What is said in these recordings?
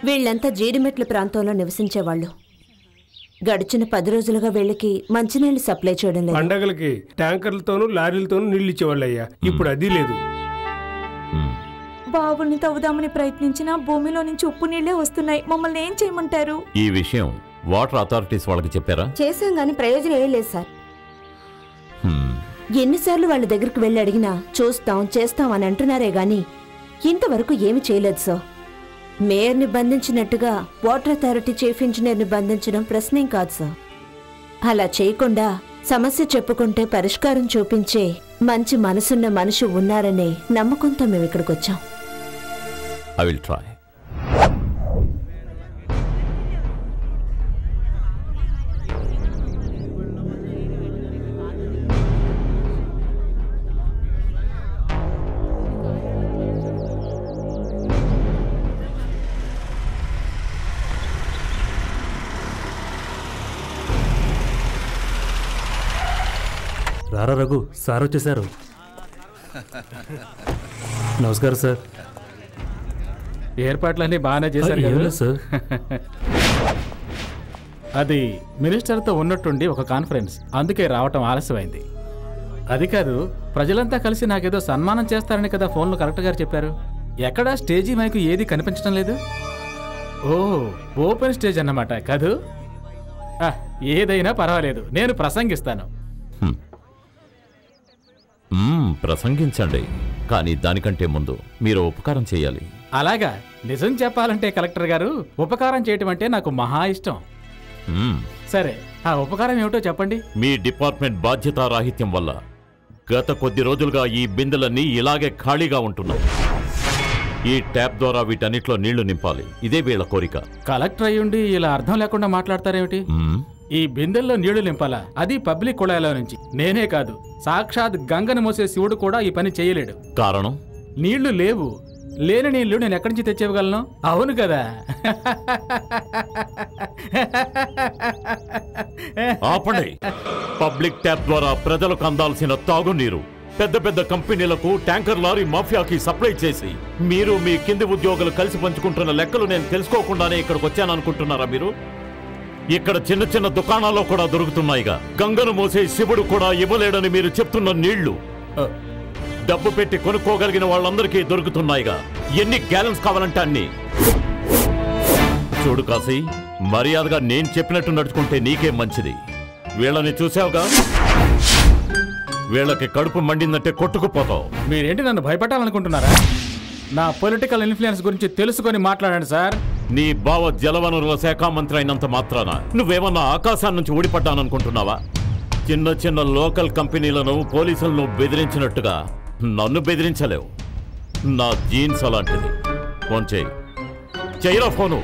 వీళ్ళంతా జీడిమెట్ల ప్రాంతంలో నివసించేవాళ్ళు గడిచిన పది రోజులుగా వీళ్ళకి మంచినీళ్ళు సప్లై చేయడం లేదు పండగలకి ట్యాంకర్లతోనూ లారీలతోనూ నీళ్ళు ఇచ్చేవాళ్ళు అయ్యా ఇప్పుడు అది లేదు బావుల్ని తవ్వుదామని ప్రయత్నించినా భూమిలో నుంచి ఉప్పు నీళ్లే వస్తున్నాయి మమ్మల్ని ఏం చేయమంటారు ఈ విషయం వాటర్ అథారిటీస్ వాళ్ళకి చెప్పారా చేసాం గాని ప్రయోజనం ఏం లేదు సార్ హ్మ్. ఎన్నిసార్లు వాళ్ళ దగ్గరికి వెళ్ళి అడిగినా చూస్తాం చేస్తాం అని అంటున్నారే గాని ఇంతవరకు ఏమి చేయలేదు సార్ మేయర్ని బంధించినట్టుగా వాటర్ అథారిటీ చీఫ్ ఇంజనీర్ని బంధించడం ప్రశ్నేం కాదు సార్ అలా చేయకుండా సమస్య చెప్పుకుంటే పరిష్కారం చూపించే మంచి మనసున్న మనిషి ఉన్నారనే నమ్మకంతో మేము ఇక్కడికి వచ్చాం ఐ విల్ ట్రై రారా రఘు సార్ వచ్చేసారు నమస్కారం సార్ ఏర్పాట్లన్నీ బాగానే చేశారు ఏం కదా లేదు సార్ అది మినిస్టర్తో ఉన్నట్టుండి ఒక కాన్ఫరెన్స్ అందుకే రావటం ఆలస్యమైంది అది కాదు ప్రజలంతా కలిసి నాకేదో సన్మానం చేస్తారని కదా ఫోన్లో కరెక్ట్ గారు చెప్పారు ఎక్కడా స్టేజీ మైకు ఏది కనిపించడం లేదు ఓ ఓపెన్ స్టేజ్ అన్నమాట కాదు ఆ, ఏదైనా పర్వాలేదు నేను ప్రసంగిస్తాను మ్మ్, ప్రసంగించండి కానీ దానికంటే ముందు మీరు ఉపకారం చేయాలి అలాగా నిజం చెప్పాలంటే కలెక్టర్ గారు ఉపకారం చేయటం అంటే నాకు మహా ఇష్టం మ్మ్. సరే ఆ ఉపకారం ఏమిటో చెప్పండి మీ డిపార్ట్మెంట్ బాధ్యతారాహిత్యం వల్ల గత కొద్ది రోజులుగా ఈ బిందెలన్నీ ఇలాగే ఖాళీగా ఉంటున్నాయి ఈ ట్యాప్ ద్వారా వీటన్నిటిలో నీళ్లు నింపాలి ఇదే వీళ్ళ కోరిక కలెక్టర్ అయ్యుండి ఇలా అర్థం లేకుండా మాట్లాడతారేమిటి మ్మ్. ఈ బిందెల్లో నీళ్లు నింపాలా అది పబ్లిక్ కుళాయిలో నుంచి నేనే కాదు సాక్షాత్ గంగను మోసే శివుడు కూడా ఈ పని చేయలేడు కారణం నీళ్లు లేవు లేని నీళ్లు నేను ఎక్కడి నుంచి తెచ్చేయగలను అవును కదా ఆపండి పబ్లిక్ ట్యాప్ ద్వారా ప్రజలకు అందాల్సిన తాగునీరు పెద్ద పెద్ద కంపెనీలకు ట్యాంకర్ లారీ మాఫియాకి సప్లై చేసి మీరు మీ కింది ఉద్యోగులు కలిసి పంచుకుంటున్న లెక్కలు నేను తెలుసుకోకుండానే ఇక్కడికి వచ్చాననుకుంటున్నారా మీరు ఇక్కడ చిన్న చిన్న దుకాణాల్లో కూడా దొరుకుతున్నాయిగా గంగను మోసే శివుడు కూడా ఇవ్వలేడని మీరు చెప్తున్న నీళ్లు డబ్బు పెట్టి కొనుక్కోగలిగిన వాళ్ళందరికీ దొరుకుతున్నాయిగా ఎన్ని గ్యాలన్స్ కావాలంటే అన్ని చూడు కాశీ మర్యాదగా నేను చెప్పినట్టు నడుచుకుంటే నీకే మంచిది వీళ్ళని చూసావుగా వీళ్ళకి కడుపు మండిందంటే కొట్టుకుపోతావు మీరేంటి నన్ను భయపెట్టాలనుకుంటున్నారా నా పొలిటికల్ ఇన్ఫ్లుయెన్స్ గురించి తెలుసుకొని మాట్లాడండి సార్ నీ బావ జలవనరుల శాఖ మంత్రి అయినంత మాత్రాన నువ్వేమన్నా ఆకాశాన్ని నుంచి ఊడిపడ్డాననుకుంటున్నావా చిన్న చిన్న లోకల్ కంపెనీలను పోలీసులను బెదిరించినట్టుగా నన్ను బెదిరించలేవు నా జీన్స్ అలాంటిది ఫోన్ చేయి చెయ్యరా ఫోను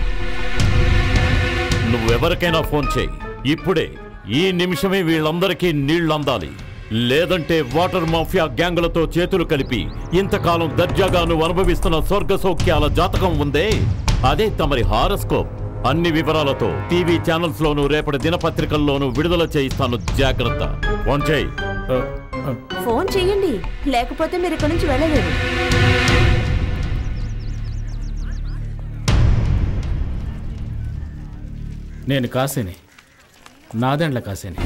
నువ్వెవరికైనా ఫోన్ చేయి ఇప్పుడే ఈ నిమిషమే వీళ్ళందరికీ నీళ్లు అందాలి లేదంటే వాటర్ మాఫియా గ్యాంగులతో చేతులు కలిపి ఇంతకాలం దర్జాగా నువ్వు అనుభవిస్తున్న స్వర్గ సౌఖ్యాల జాతకం ఉందే అదే తమరి హారస్కోప్ అన్ని వివరాలతో టీవీ ఛానల్స్ లోను రేపటి దినపత్రికల్లోనూ విడుదల చేయిస్తాను జాగ్రత్త ఫోన్ చేయి ఫోన్ చెయ్యండి లేకపోతే మీరు ఇక్కడి నుంచి వెళ్ళలేరు నేను కాశీని నాదెండ్ల కాశీని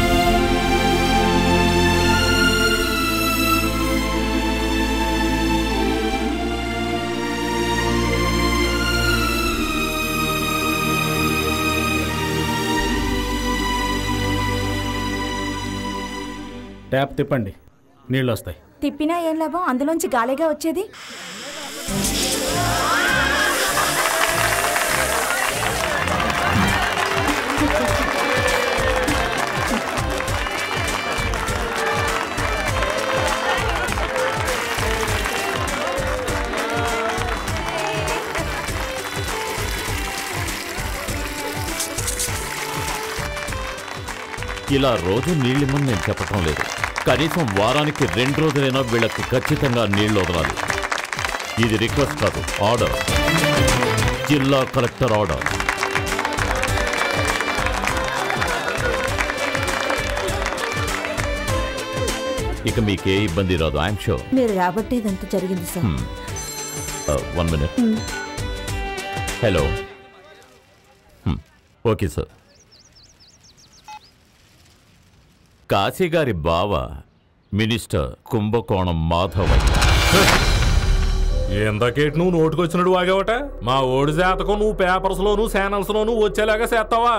ట్యాప్ తిప్పండి నీళ్ళు వస్తాయి తిప్పినా ఏం లాభం అందులోంచి గాలిగా వచ్చేది ఇలా రోజు నీళ్ళిమ్మని నేను చెప్పటం లేదు కనీసం వారానికి రెండు రోజులైనా వీళ్ళకి ఖచ్చితంగా నీళ్లు వదలాలి ఇది రిక్వెస్ట్ కాదు ఆర్డర్ జిల్లా కలెక్టర్ ఆర్డర్ ఇక మీకే ఇబ్బంది రాదు ఐఎమ్ షూర్ మీరు రాబట్టే ఇదంతా జరిగింది sir one minute hello hmm, okay sir Kashi గారి బావ మినిస్టర్ కుంభకోణం మాధవయ్య ఇందకేటి నువ్వు నోటుకొచ్చినట్టు వాగావట మా ఓడి జాతకం నువ్వు పేపర్స్ లోను ఛానల్స్ లోను వచ్చేలాగా చేస్తావా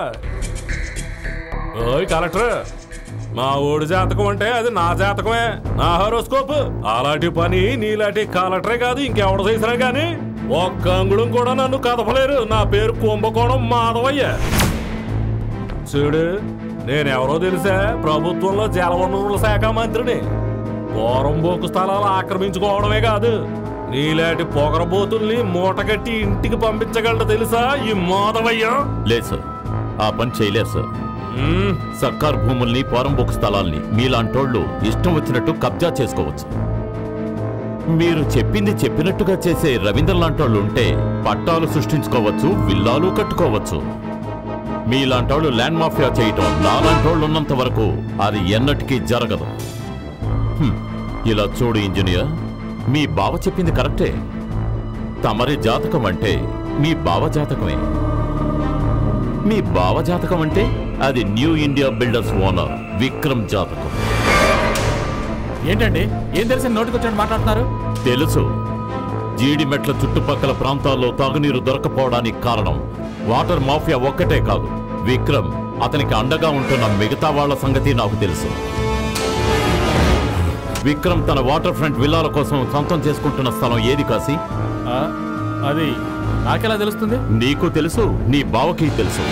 ఓయ్ కలెక్టర్ మా ఓడి జాతకం అంటే అది నా జాతకమే నా హోరోస్కోప్ అలాంటి పని నీలాంటి కలెక్టరే కాదు ఇంకెవడ చేసినా గాని ఒక్క అంగుళం కూడా నన్ను కదపలేరు నా పేరు కుంభకోణం మాధవయ్య చూడు నేనెవరో తెలుసా ప్రభుత్వంలో జలవనరుల శాఖ మంత్రిని పోరంబోకు స్థలాలు ఆక్రమించుకోవడమే కాదు నీలాంటి పొగరబోతుల్ని మూటగట్టి ఇంటికి పంపించగలడు తెలుసా ఈ మాధవయ్య లేదు సార్ ఆ పని చేయలేదు సార్ మ్మ్. సర్కార్ భూముల్ని పోరంబోకు స్థలాల్ని మీలాంటోళ్ళు ఇష్టం వచ్చినట్టు కబ్జా చేసుకోవచ్చు మీరు చెప్పింది చెప్పినట్టుగా చేసే రవీంద్ర లాంటోళ్ళు ఉంటే పట్టాలు సృష్టించుకోవచ్చు విల్లాలు కట్టుకోవచ్చు మీలాంటోళ్ళు ల్యాండ్ మాఫియా చేయటం నాలాంటోళ్ళు ఉన్నంత వరకు అది ఎన్నటికీ జరగదు హ్మ్, ఇలా చూడు ఇంజనీర్ మీ బావ చెప్పింది కరెక్టే తమరి జాతకం అంటే మీ బావ జాతకమే మీ బావ జాతకం అంటే అది new India builders owner Vikram జాతకం ఏంటండి ఏం తెలిసిన నోటికొచ్చాడు మాట్లాడుతున్నారు తెలుసు జీడిమెట్ల చుట్టుపక్కల ప్రాంతాల్లో తాగునీరు దొరకపోవడానికి కారణం వాటర్ మాఫియా ఒక్కటే కాదు విక్రమ్ అతనికి అండగా ఉంటున్న మిగతా వాళ్ళ సంగతి నాకు తెలుసు విక్రమ్ తన వాటర్ ఫ్రంట్ విల్లాల కోసం సొంతం చేసుకుంటున్న స్థలం ఏది కాసి ఆ, అది నాకెలా తెలుస్తుంది నీకు తెలుసు నీ బావకి తెలుసు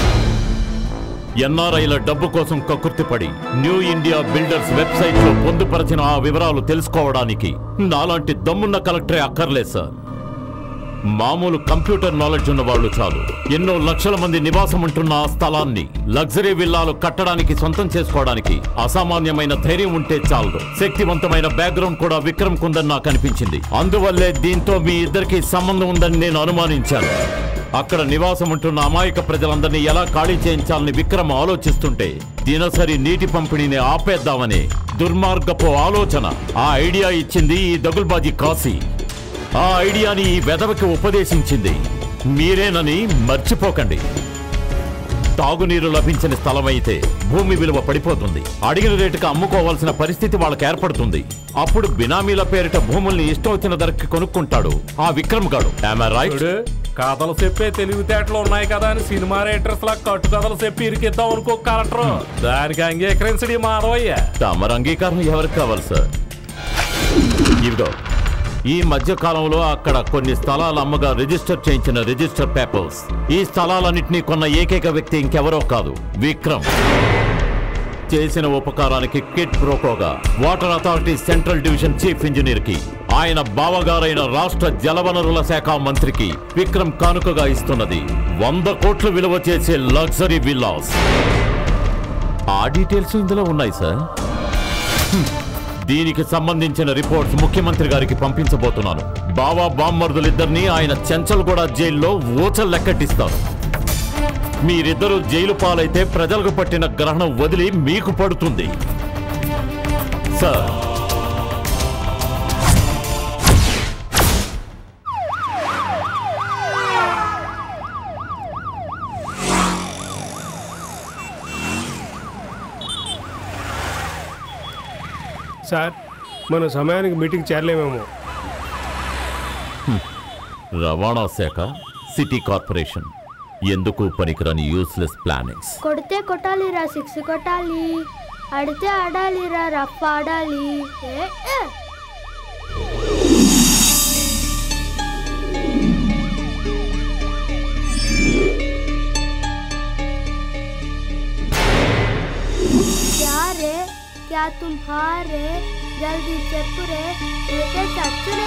ఎన్ఆర్ఐల డబ్బు కోసం కక్కుర్తిపడి న్యూ ఇండియా బిల్డర్స్ వెబ్సైట్ లో పొందుపరిచిన ఆ వివరాలు తెలుసుకోవడానికి నాలాంటి దమ్మున్న కలెక్టరే అక్కర్లేదు సార్ మామూలు కంప్యూటర్ నాలెడ్జ్ ఉన్న వాళ్ళు చాలు ఎన్నో లక్షల మంది నివాసం ఉంటున్న ఆ స్థలాన్ని లగ్జరీ విల్లాలు కట్టడానికి సొంతం చేసుకోవడానికి అసామాన్యమైన ధైర్యం ఉంటే చాలదు శక్తివంతమైన బ్యాక్గ్రౌండ్ కూడా విక్రమ్ కుందని నాకు అనిపించింది అందువల్లే దీంతో మీ ఇద్దరికి సంబంధం ఉందని నేను అనుమానించాను అక్కడ నివాసం ఉంటున్న అమాయక ప్రజలందరినీ ఎలా ఖాళీ చేయించాలని విక్రమ్ ఆలోచిస్తుంటే దినసరి నీటి పంపిణీని ఆపేద్దామని దుర్మార్గపు ఆలోచన ఆ ఐడియా ఇచ్చింది ఈ దగుల్బాజీ కాశీ ఆ ఐడియాని ఈ వెధవకి ఉపదేశించింది మీరేనని మర్చిపోకండి తాగునీరు లభించని స్థలమైతే భూమి విలువ పడిపోతుంది అడిగిన రేటుకి అమ్ముకోవాల్సిన పరిస్థితి వాళ్ళకి ఏర్పడుతుంది అప్పుడు బినామీల పేరిట భూముల్ని ఇష్టం వచ్చిన ధరకి కొనుక్కుంటాడు ఆ విక్రమ్ గాడు Am I right? చూడు కథలు చెప్పే తెలివితేటలు ఉన్నాయి కదా అని సినిమా రైటర్స్ లా కట్టు కథలు చెప్పి ఇరికిద్దాం అనుకో కలెక్టర్ దానికి అంగీకరించడి మాధవయ్య తమర అంగీకారం ఎవరికి కావాలి సార్ ఇవిగో ఈ మధ్య కాలంలో అక్కడ కొన్ని స్థలాలు అమ్మగా రిజిస్టర్ చేయించిన రిజిస్టర్ పేపర్స్ ఈ స్థలాలన్నింటినీ కొన్న ఏకైక వ్యక్తి ఇంకెవరో కాదు విక్రమ్ చేసిన ఉపకారానికి కిట్ ప్రోకోగా water authority central division chief engineer కి ఆయన బావగారైన రాష్ట్ర జలవనరుల శాఖ మంత్రికి విక్రమ్ కానుకగా ఇస్తున్నది వంద కోట్లు విలువ చేసే లగ్జరీ విల్లాస్ ఆ డీటెయిల్స్ ఇందులో ఉన్నాయి సార్ దీనికి సంబంధించిన రిపోర్ట్స్ ముఖ్యమంత్రి గారికి పంపించబోతున్నాను బావా బామ్మర్దులిద్దరినీ ఆయన చెంచల్గూడ జైల్లో ఊచలు లెక్కటిస్తారు మీరిద్దరూ జైలు పాలైతే ప్రజలకు పట్టిన గ్రహణం వదిలి మీకు పడుతుంది సార్ సార్ మన సమయానికి మీటింగ్ చేరలేమేమో రవాణా శాఖ సిటీ కార్పొరేషన్ ఎందుకు పనికిరాని యూస్లెస్ ప్లానింగ్స్ కొడితే కొట్టాలిరా సిక్స్ కొట్టాలి ఆడితే ఆడాలిరా రఫ్ ఆడాలి ఏ, ఏ. क्या रे क्या तुम हारे जल्दी చెప్పు రే లేతే చచ్చురే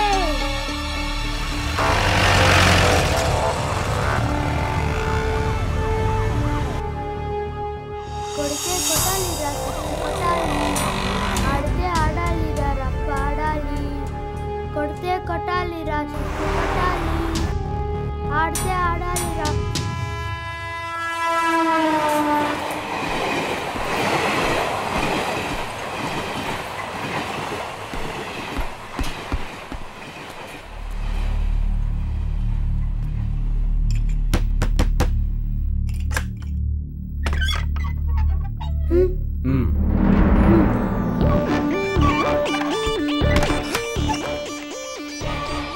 కొడితే కొట్టాలిరా సిక్స్ కొట్టాలి ఆడితే ఆడాలిరా రఫ్ ఆడాలి కొడితే కొట్టాలిరా సిక్స్ కొట్టాలి ఆడితే ఆడాలిరా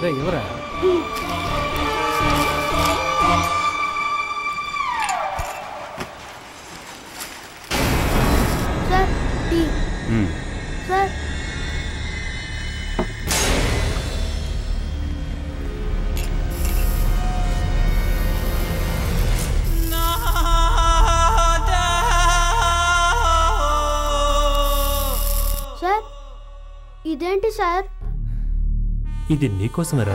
రే ఇవరా సార్ టీ సార్ సార్ ఇదేంటి సార్ ఇది నీకోసమేరా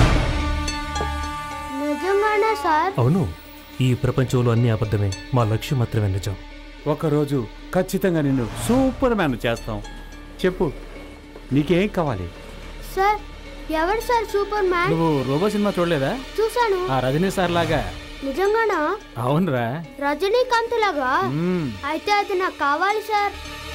నిజంగానే సార్ అవును ఈ ప్రపంచంలో అన్ని అబద్ధమే మా లక్ష్యం మాత్రమే నిజం ఒకరోజు ఖచ్చితంగా నిన్ను సూపర్ మ్యాన్ చేస్తాం చెప్పు నీకేం కావాలి సార్ ఎవరు సార్ సూపర్ మ్యాన్ నువ్వు రోబో సినిమా చూడలేదా చూశాను ఆ రజనీ సార్ లాగా నిజంగానా అవునరా రజనీకాంత్ లాగా మ్మ్. అయితే అది నాకు కావాలి సార్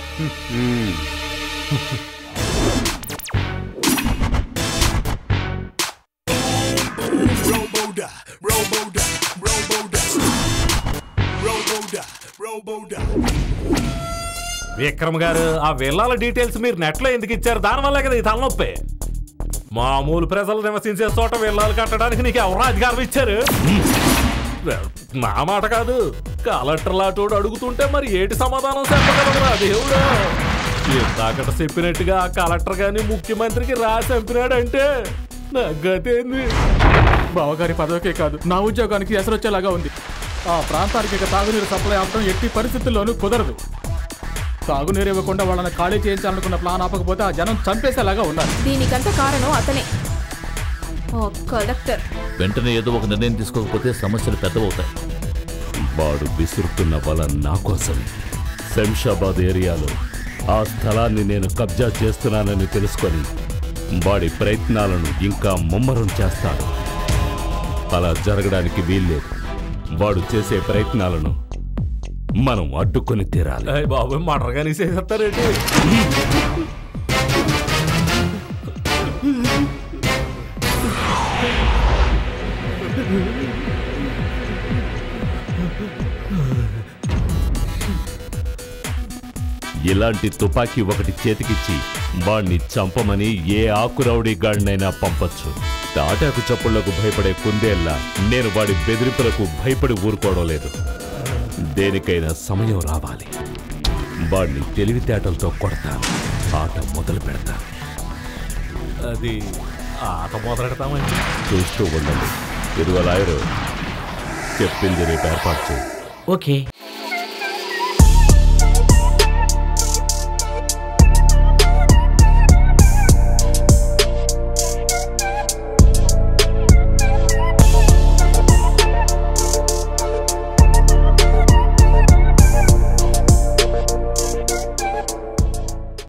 విక్రమ్ గారు ఆ విల్లాల డీటెయిల్స్ మీరు నెట్లో ఎందుకు ఇచ్చారు దానివల్లే కదా ఈ తలనొప్పి మామూలు ప్రజలు నివసించే చోట విల్లాలు కట్టడానికి నీకు ఎవరో అధికారం ఇచ్చారు నా మాట కాదు కలెక్టర్ లాటోడు అడుగుతుంటే మరి ఏటి సమాధానం చెప్పగలరా దేవుడు ఇందాకట చెప్పినట్టుగా ఆ కలెక్టర్ గాని ముఖ్యమంత్రికి రాసి చంపినాడంటే నా గతేంది బావగారి పదవికే కాదు నా ఉద్యోగానికి ఎసరొచ్చేలాగా ఉంది ఆ ప్రాంతానికి ఇక తాగునీరు సప్లై అవ్వడం ఎట్టి పరిస్థితుల్లోనూ కుదరదు తాగునీరు ఇవ్వకుండా వాళ్ళని ఖాళీ చేయించాలనుకున్న ప్లాన్ ఆపకపోతే ఆ జనం చంపేసేలాగా ఉన్నారు దీనికంత కారణం అతనే ఓ కలెక్టర్ వెంటనే ఏదో ఒక నిర్ణయం తీసుకోకపోతే సమస్యలు పెద్దవవుతాయి వాడు విసురుతున్న బలం నా కోసమే శంషాబాద్ ఏరియాలో ఆ స్థలాన్ని నేను కబ్జా చేస్తున్నానని తెలుసుకొని వాడి ప్రయత్నాలను ఇంకా ముమ్మరం చేస్తాడు అలా జరగడానికి వీల్లేదు వాడు చేసే ప్రయత్నాలను మనం అడ్డుకొని తీరాలి అయ్య బాబు మటర్ కానీ చేసేస్తారేంటి ఇలాంటి తుపాకీ ఒకటి చేతికిచ్చి వాణ్ణి చంపమని ఏ ఆకురౌడీ గాడినైనా పంపొచ్చు తాటాకు చప్పుళ్లకు భయపడే కుందేల్లా నేను వాడి బెదిరింపులకు భయపడి ఊరుకోవడం లేదు దేనికైనా సమయం రావాలి వాడిని తెలివితేటలతో కొడతాను ఆట మొదలు పెడతాను అది ఆట మొదలెడతామంటే చూస్తూ ఉండండి ఇదిగో లాయరు చెప్పింది రేపు ఏర్పాటు చేయి ఓకే